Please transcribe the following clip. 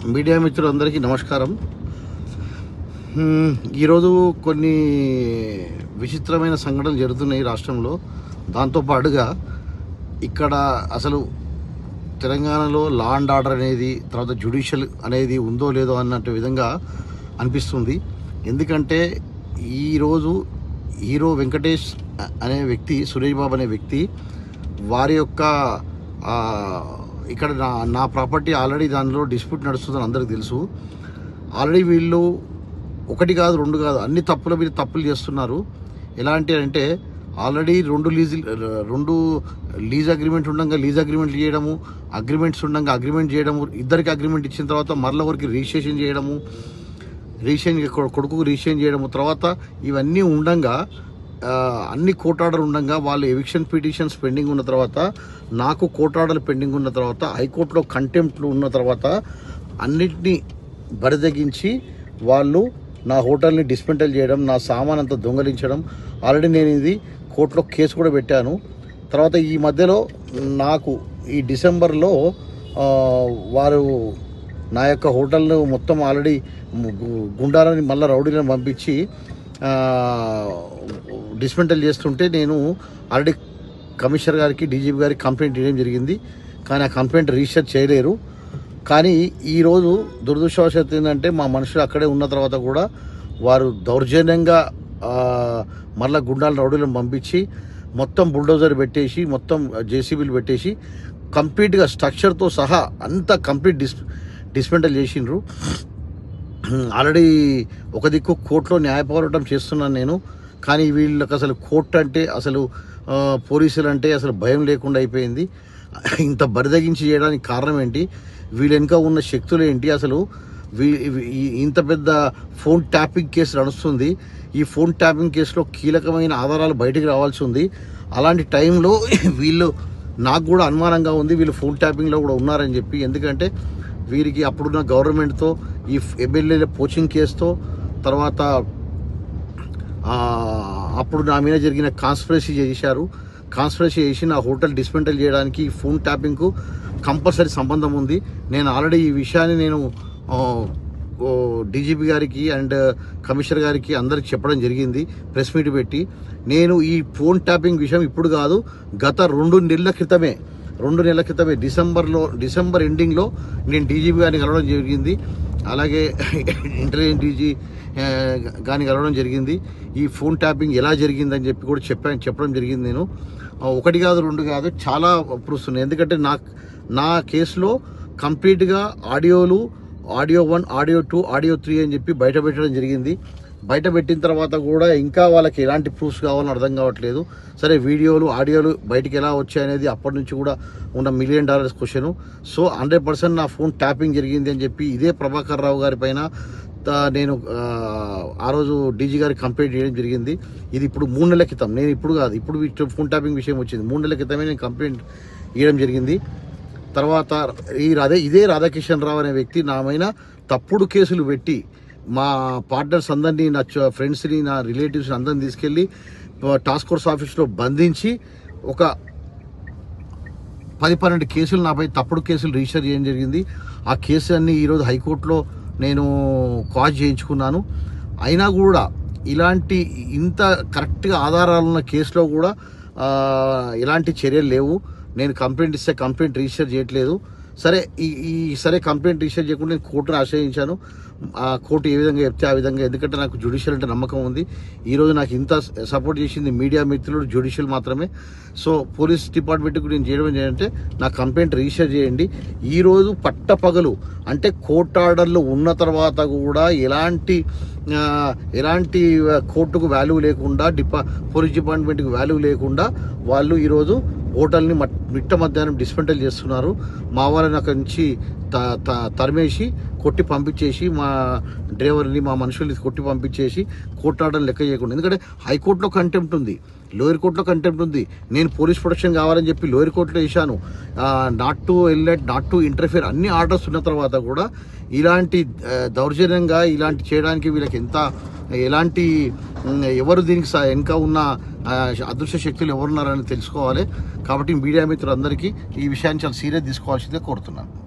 media మిత్రులందరికీ నమస్కారం హ్మ్, ఈరోజు కొన్ని విచిత్రమైన సంఘటనలు జరుగుతున్నాయి రాష్ట్రంలో దాంతోపాటుగా ఇక్కడ అసలు తెలంగాణలో లా అండ్ ఆర్డర్ అనేది తర్వాత జ్యుడిషియల్ అనేది ఉందో లేదో అన్నట్టు విధంగా అనిపిస్తుంది ఎందుకంటే ఈరోజు హీరో వెంకటేష్ అనే వ్యక్తి సురేష్ బాబు అనే వ్యక్తి వారి యొక్క ఆ, ఇక్కడ నా నా ప్రాపర్టీ ఆల్రెడీ దానిలో డిస్ప్యూట్ నడుస్తుందని అందరికీ తెలుసు ఆల్రెడీ వీళ్ళు ఒకటి కాదు రెండు కాదు అన్ని తప్పుల మీద తప్పులు చేస్తున్నారు ఎలాంటి అంటే ఆల్రెడీ రెండు లీజ్ రెండు లీజ్ అగ్రిమెంట్ ఉండగా లీజ్ అగ్రిమెంట్ చేయడము అగ్రిమెంట్స్ ఉండగా అగ్రిమెంట్ చేయడము ఇద్దరికి అగ్రిమెంట్ ఇచ్చిన తర్వాత మరల ఒకరికి రిజిస్ట్రేషన్ చేయడము రిజిస్ట్రేషన్ కొ- కొడుకుకు రిజిస్ట్రేషన్ చేయడము తర్వాత ఇవన్నీ ఉండంగా ఆ, అన్ని కోర్ట్ ఆర్డర్ ఉండగా వాళ్ళు ఎవిక్షన్ పిటిషన్స్ పెండింగ్ ఉన్న తర్వాత నాకు కోర్ట్ ఆర్డర్ పెండింగ్ ఉన్న తర్వాత హైకోర్టులో కంటెంప్ట్లు ఉన్న తర్వాత అన్నిటినీ బరిదగించి వాళ్ళు నా హోటల్ని డిస్మెంటల్ చేయడం నా సామాన్ అంతా దొంగలించడం ఆల్రెడీ నేను ఇది కోర్టులో కేసు కూడా పెట్టాను తర్వాత ఈ మధ్యలో నాకు ఈ డిసెంబర్లో ఆ, వారు నా యొక్క హోటల్ను మొత్తం ఆల్రెడీ గు- గుండాలని మళ్ళీ రౌడీలను పంపించి డిస్మెంటల్ చేస్తుంటే నేను ఆల్రెడీ కమిషనర్ గారికి డీజీపీ గారికి కంప్లైంట్ ఇవ్వడం జరిగింది కానీ ఆ కంప్లైంట్ రిజిస్టర్ చేయలేరు కానీ ఈరోజు దురదృష్టవశాత్తు ఏంటంటే మా మనుషులు అక్కడే ఉన్న తర్వాత కూడా వారు దౌర్జన్యంగా ఆ, మళ్ళా గుండాల రౌడీలను పంపించి మొత్తం బుల్డోజర్ పెట్టేసి మొత్తం జేసీబీలు పెట్టేసి కంప్లీట్గా స్ట్రక్చర్తో సహా అంతా కంప్లీట్ డిస్ డిస్మెంటల్ చేసిండ్రు ఆల్రెడీ ఒక దిక్కు కోర్టులో న్యాయ పోరాటం చేస్తున్నాను నేను కానీ వీళ్ళకి అసలు కోర్టు అంటే అసలు ఆ, పోలీసులు అంటే అసలు భయం లేకుండా అయిపోయింది ఇంత బరిదగించి చేయడానికి కారణం ఏంటి వీళ్ళ వెనుక ఉన్న శక్తులు ఏంటి అసలు వీ- వీ- ఈ- ఇంత పెద్ద ఫోన్ ట్యాపింగ్ కేసు నడుస్తుంది ఈ ఫోన్ ట్యాపింగ్ కేసులో కీలకమైన ఆధారాలు బయటికి రావాల్సి ఉంది అలాంటి టైంలో వీళ్ళు నాకు కూడా అనుమానంగా ఉంది వీళ్ళు ఫోన్ ట్యాపింగ్లో కూడా ఉన్నారని చెప్పి ఎందుకంటే వీరికి అప్పుడున్న గవర్నమెంట్తో ఈ ఎమ్మెల్యేల పోచింగ్ కేసుతో తర్వాత ఆ, అప్పుడు నా మీద జరిగిన కాన్స్పిరసీ చేశారు కాన్స్పిరసీ చేసి నా హోటల్ డిస్మెంటల్ చేయడానికి ఈ ఫోన్ ట్యాపింగ్కు కంపల్సరీ సంబంధం ఉంది నేను ఆల్రెడీ ఈ విషయాన్ని నేను డీజీపీ గారికి అండ్ కమిషనర్ గారికి అందరికి చెప్పడం జరిగింది ప్రెస్ మీట్ పెట్టి నేను ఈ ఫోన్ ట్యాపింగ్ విషయం ఇప్పుడు కాదు గత రెండు నెలల క్రితమే రెండు నెలల క్రితమే డిసెంబర్లో డిసెంబర్ ఎండింగ్లో నేను డీజీపీ గారిని కలవడం జరిగింది అలాగే ఇంటెలిజెన్స్ డీజీ గాని కలవడం జరిగింది ఈ ఫోన్ ట్యాపింగ్ ఎలా జరిగిందని చెప్పి కూడా చెప్పాను చెప్పడం జరిగింది నేను ఆ, ఒకటి కాదు రెండు కాదు చాలా ప్రూఫ్స్ ఉన్నాయి ఎందుకంటే నా నా కేసులో కంప్లీట్గా ఆడియోలు audio one audio two audio three అని చెప్పి బయట పెట్టడం జరిగింది బయట పెట్టిన తర్వాత కూడా ఇంకా వాళ్ళకి ఎలాంటి ప్రూఫ్స్ కావాలని అర్థం కావట్లేదు సరే వీడియోలు ఆడియోలు బయటికి ఎలా వచ్చాయి అనేది అప్పటి నుంచి కూడా ఉన్న million dollars question so hundred percent నా ఫోన్ ట్యాపింగ్ జరిగింది అని చెప్పి ఇదే ప్రభాకర్ రావు గారి పైన త- నేను ఆ, ఆ రోజు డీజీ గారికి కంప్లైంట్ చేయడం జరిగింది ఇది ఇప్పుడు మూడు నెలల క్రితం నేను ఇప్పుడు కాదు ఇప్పుడు ఈ ఫోన్ ట్యాపింగ్ విషయం వచ్చింది మూడు నెలల క్రితమే నేను కంప్లైంట్ ఇవ్వడం జరిగింది తర్వాత ఈ రాధా ఇదే రాధాకిషన్ రావు అనే వ్యక్తి నా పైన తప్పుడు కేసులు పెట్టి మా పార్ట్నర్స్ అందరినీ నా చ- ఫ్రెండ్స్ని నా రిలేటివ్స్ అందరిని తీసుకెళ్ళి ఆ, టాస్క్ ఫోర్స్ ఆఫీస్లో బంధించి ఒక పది పన్నెండు కేసులు నాపై తప్పుడు కేసులు రిజిస్టర్ చేయడం జరిగింది ఆ కేసు అన్ని ఈరోజు హైకోర్టులో నేను కాజ్ చేయించుకున్నాను అయినా కూడా ఇలాంటి ఇంత కరెక్ట్గా ఆధారాలు ఉన్న కేసులో కూడా ఆ, ఎలాంటి చర్యలు లేవు నేను కంప్లైంట్ ఇస్తే కంప్లైంట్ రిజిస్టర్ చేయట్లేదు సరే ఈ ఈ సరే కంప్లైంట్ రిజిస్టర్ చేయకుండా నేను కోర్టును ఆశ్రయించాను ఆ కోర్టు ఏ విధంగా చెప్తే ఆ విధంగా ఎందుకంటే నాకు జ్యుడిషియల్ అంటే నమ్మకం ఉంది ఈ రోజు నాకు ఇంత సపోర్ట్ చేసింది మీడియా మిత్రులు జ్యుడిషియల్ మాత్రమే సో పోలీస్ డిపార్ట్మెంట్కి నేను చేయడం ఏంటంటే నా కంప్లైంట్ రిజిస్టర్ చేయండి ఈ రోజు పట్టపగలు అంటే కోర్టు ఆర్డర్లు ఉన్న తర్వాత కూడా ఎలాంటి ఆ, ఎలాంటి కోర్టుకు వాల్యూ లేకుండా డిపా పోలీస్ డిపార్ట్మెంట్కి వాల్యూ లేకుండా వాళ్ళు ఈరోజు హోటల్ని మట్- మిట్ట మధ్యాహ్నం డిస్మెంటల్ చేస్తున్నారు మా వాళ్ళని అక్కడి నుంచి త- త- తరిమేసి కొట్టి పంపించేసి మా డ్రైవర్ని మా మనుషుల్ని కొట్టి పంపించేసి కోర్టు ఆర్డర్ లెక్క చేయకుండా ఎందుకంటే హైకోర్టులో కంటెంప్ట్ ఉంది లోయర్ కోర్టులో కంటెంప్ట్ ఉంది నేను పోలీస్ ప్రొటెక్షన్ కావాలని చెప్పి లోయర్ కోర్టులో వేశాను నాట్ టు ఎల్లెట్ నాట్ టు ఇంటర్ఫియర్ అన్ని ఆర్డర్స్ ఉన్న తర్వాత కూడా ఇలాంటి ఆ, దౌర్జన్యంగా ఇలాంటి చేయడానికి వీళ్ళకి ఎంత ఎలాంటి ఉమ్, ఎవరు దీనికి స- వెనుక ఉన్న ఆ, అదృశ్య శక్తులు ఎవరున్నారని తెలుసుకోవాలి కాబట్టి మీడియా మిత్రులందరికీ ఈ విషయాన్ని చాలా సీరియస్ తీసుకోవాల్సిందే కోరుతున్నాను